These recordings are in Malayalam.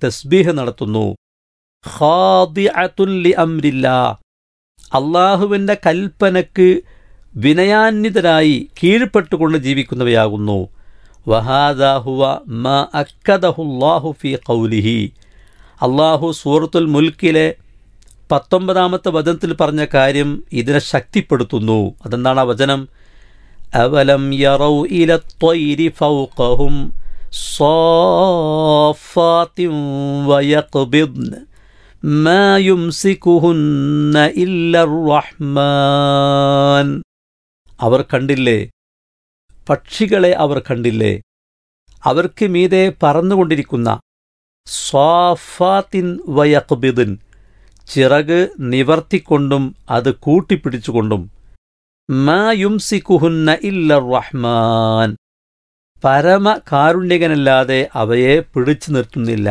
തസ്ബീഹ് നടത്തുന്നു ഖാദിഅത്തുൻ ലി അംരില്ലാ അള്ളാഹുവിൻ്റെ കൽപ്പനക്ക് വിനയാന്വിതരായി കീഴ്പ്പെട്ടുകൊണ്ട് ജീവിക്കുന്നവയാകുന്നു വഹാദാഹുവ മ അക്കദഹുല്ലാഹു ഫി ഖൗലിഹി അള്ളാഹു സൂറത്തുൽ മുൽക്കിലെ പത്തൊമ്പതാമത്തെ വചനത്തിൽ പറഞ്ഞ കാര്യം ഇതിനെ ശക്തിപ്പെടുത്തുന്നു അതെന്താണ് ആ വചനം അവലം യറൗ ഇല ത്വയ്രി ഫൗഖഹും صافات ويقبضن ما يمسكهن إلا الرحمن അവർ കണ്ടില്ലേ പക്ഷികളെ അവർ കണ്ടില്ലേ അവർക്ക് മീതെ പറന്നുകൊണ്ടിരിക്കുന്ന സ്വാഫാത്തിൻ വയക്ബിദിൻ ചിറക് നിവർത്തിക്കൊണ്ടും അത് കൂട്ടിപ്പിടിച്ചുകൊണ്ടും മാ യുംസിക്കുഹുന്ന ഇല്ല റഹ്മാൻ പരമ കാരുണ്യകനല്ലാതെ അവയെ പിടിച്ചു നിർത്തുന്നില്ല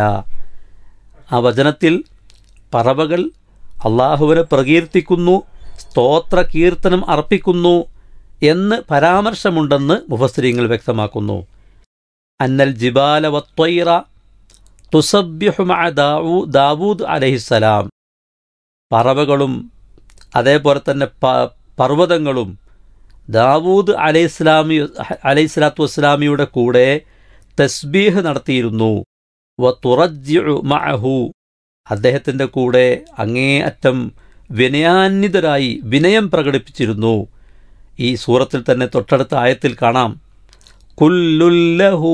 ആ വചനത്തിൽ പറവകൾ അള്ളാഹുവിനെ പ്രകീർത്തിക്കുന്നു സ്തോത്ര കീർത്തനം അർപ്പിക്കുന്നു എന്ന് പരാമർശമുണ്ടെന്ന് മുഫസ്രീങ്ങൾ വ്യക്തമാക്കുന്നു അന്നൽ ജിബാല വത്വൈറ തുസബ്യഹു മഅ ദാവൂ ദാവൂദ് അലഹിസലാം പറവകളും അതേപോലെ തന്നെ പ- പർവ്വതങ്ങളും ദാവൂദ് അലൈഹിസ്ലാമി അലൈഹിസ്ലാത്തു വസ്സലാമിയുടെ കൂടെ തസ്ബീഹ് നടത്തിയിരുന്നു വ തുറജ്ജിഉ മഅഹു അദ്ദേഹത്തിൻ്റെ കൂടെ അങ്ങേയറ്റം വിനയാന്വിതരായി വിനയം പ്രകടിപ്പിച്ചിരുന്നു ഈ സൂറത്തിൽ തന്നെ തൊട്ടടുത്ത ആയത്തിൽ കാണാം കുല്ലുല്ലഹു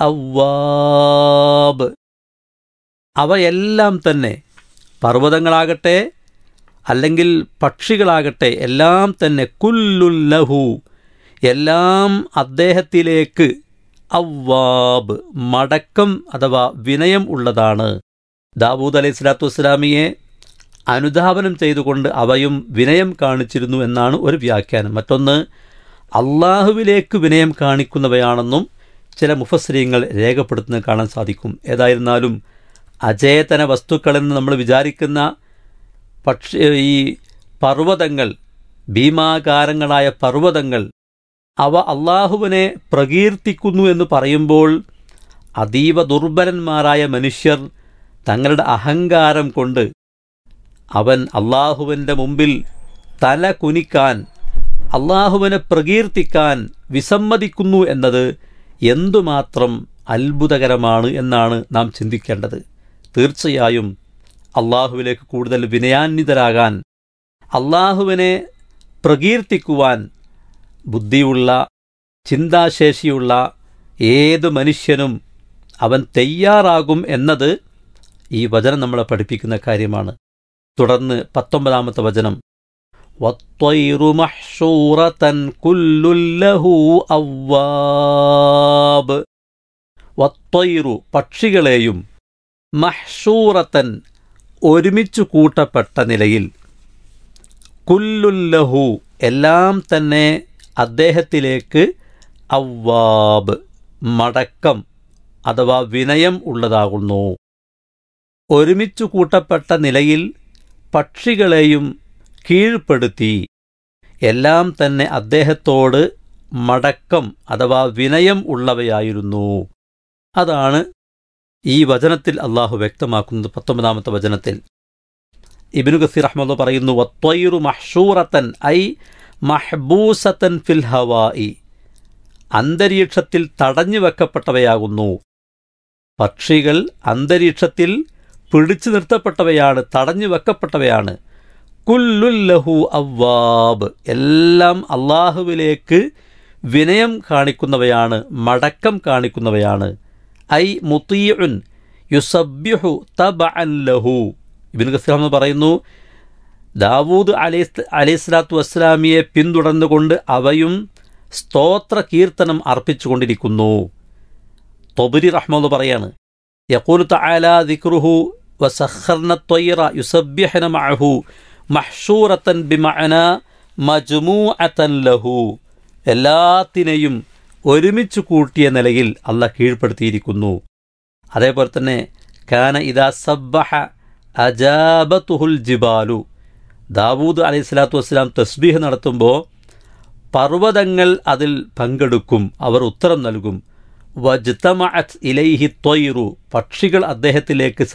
അവ്വാബ് അവയെല്ലാം തന്നെ പർവ്വതങ്ങളാകട്ടെ അല്ലെങ്കിൽ പക്ഷികളാകട്ടെ എല്ലാം തന്നെ കുല്ലുല്ലഹു എല്ലാം അദ്ദേഹത്തിലേക്ക് അവ്വാബ് മടക്കം അഥവാ വിനയം ഉള്ളതാണ് ദാവൂദ് അലൈഹി സ്വലാത്തു വസ്സലാമിയെ അനുധാപനം ചെയ്തുകൊണ്ട് അവയും വിനയം കാണിച്ചിരുന്നു എന്നാണ് ഒരു വ്യാഖ്യാനം മറ്റൊന്ന് അള്ളാഹുവിലേക്ക് വിനയം കാണിക്കുന്നവയാണെന്നും ചില മുഫസ്രീങ്ങൾ രേഖപ്പെടുത്തുന്നത് കാണാൻ സാധിക്കും ഏതായിരുന്നാലും അചേതന വസ്തുക്കളെന്ന് നമ്മൾ വിചാരിക്കുന്ന പക്ഷി ഈ പർവ്വതങ്ങൾ ഭീമാകാരങ്ങളായ പർവ്വതങ്ങൾ അവ അള്ളാഹുവിനെ പ്രകീർത്തിക്കുന്നു എന്ന് പറയുമ്പോൾ അതീവ ദുർബലന്മാരായ മനുഷ്യർ തങ്ങളുടെ അഹങ്കാരം കൊണ്ട് അവൻ അള്ളാഹുവിൻ്റെ മുമ്പിൽ തല കുനിക്കാൻ അള്ളാഹുവിനെ പ്രകീർത്തിക്കാൻ വിസമ്മതിക്കുന്നു എന്നത് എന്തുമാത്രം അത്ഭുതകരമാണ് എന്നാണ് നാം ചിന്തിക്കേണ്ടത് തീർച്ചയായും അള്ളാഹുവിലേക്ക് കൂടുതൽ വിനയാന്വിതരാകാൻ അള്ളാഹുവിനെ പ്രകീർത്തിക്കുവാൻ ബുദ്ധിയുള്ള ചിന്താശേഷിയുള്ള ഏത് മനുഷ്യനും അവൻ തയ്യാറാകും എന്നത് ഈ വചനം നമ്മളെ പഠിപ്പിക്കുന്ന കാര്യമാണ് തുടർന്ന് പത്തൊമ്പതാമത്തെ വചനം വത്വൈറു മഹ്ഷൂറതൻ കുല്ലുല്ലഹു അവ്വാബ് വത്വൈറു പക്ഷികളെയും മഹ്ഷൂറത്തൻ ഒരുമിച്ചു കൂട്ടപ്പെട്ട നിലയിൽ കുല്ലുല്ലഹു എല്ലാം തന്നെ അദ്ദേഹത്തിലേക്ക് അവ്വാബ് മടക്കം അഥവാ വിനയം ഉള്ളതാകുന്നു ഒരുമിച്ചു കൂട്ടപ്പെട്ട നിലയിൽ പക്ഷികളെയും കീഴ്പ്പെടുത്തി എല്ലാം തന്നെ അദ്ദേഹത്തോട് മടക്കം അഥവാ വിനയം ഉള്ളവയായിരുന്നു അതാണ് ഈ വചനത്തിൽ അള്ളാഹു വ്യക്തമാക്കുന്നത് പത്തൊമ്പതാമത്തെ വചനത്തിൽ ഇബിനു ഗസീർ അഹമ്മദ് പറയുന്നു വത്വൈറു മഹ്ഷൂറത്തൻ ഐ മഹ്ബൂസത്തൻ ഫിൽ ഹവായി അന്തരീക്ഷത്തിൽ തടഞ്ഞു വെക്കപ്പെട്ടവയാകുന്നു പക്ഷികൾ അന്തരീക്ഷത്തിൽ പിടിച്ചു നിർത്തപ്പെട്ടവയാണ് തടഞ്ഞു വെക്കപ്പെട്ടവയാണ് കുല്ലുല്ലഹു അവ്വാബ് എല്ലാം അള്ളാഹുവിലേക്ക് വിനയം കാണിക്കുന്നവയാണ് മടക്കം കാണിക്കുന്നവയാണ് ഐ മുത്തീഉൻ യുസബ്യുഹു തബഅൻ ലഹു ഇബിൻ ഗസ്ലാം എന്ന് പറയുന്നു ദാവൂദ് അലൈഹി അലൈഹിസ്ലാത്തു വസ്സലാമിയെ പിന്തുടർന്നുകൊണ്ട് അവയും സ്തോത്ര കീർത്തനം അർപ്പിച്ചുകൊണ്ടിരിക്കുന്നു തൊബരി റഹ്മെന്ന് പറയാണ് യക്കൂൽ തആല ദിക്റുഹു വസഖർന ത്വയ്റ യുസബ്യഹന മഅഹു മഹ്ഷൂറത്തൻ ബിമഅന മജ്മൂഅത്തൻ ലഹു എല്ലാത്തിനെയും ഒരുമിച്ച് കൂട്ടിയ നിലയിൽ അല്ല കീഴ്പ്പെടുത്തിയിരിക്കുന്നു അതേപോലെ തന്നെ കാന ഇദാ സബ്ബഹ അജാബത്തുഹുൽ ജിബാലു ദാവൂദ് അലൈഹി സ്വലാത്തു വസ്സലാം തസ്ബീഹ് നടത്തുമ്പോൾ പർവ്വതങ്ങൾ അതിൽ പങ്കെടുക്കും അവർ ഉത്തരം നൽകും വജ്തമഅത്ത് ഇലൈഹി ത്വയ്റു പക്ഷികൾ അദ്ദേഹത്തിലേക്ക്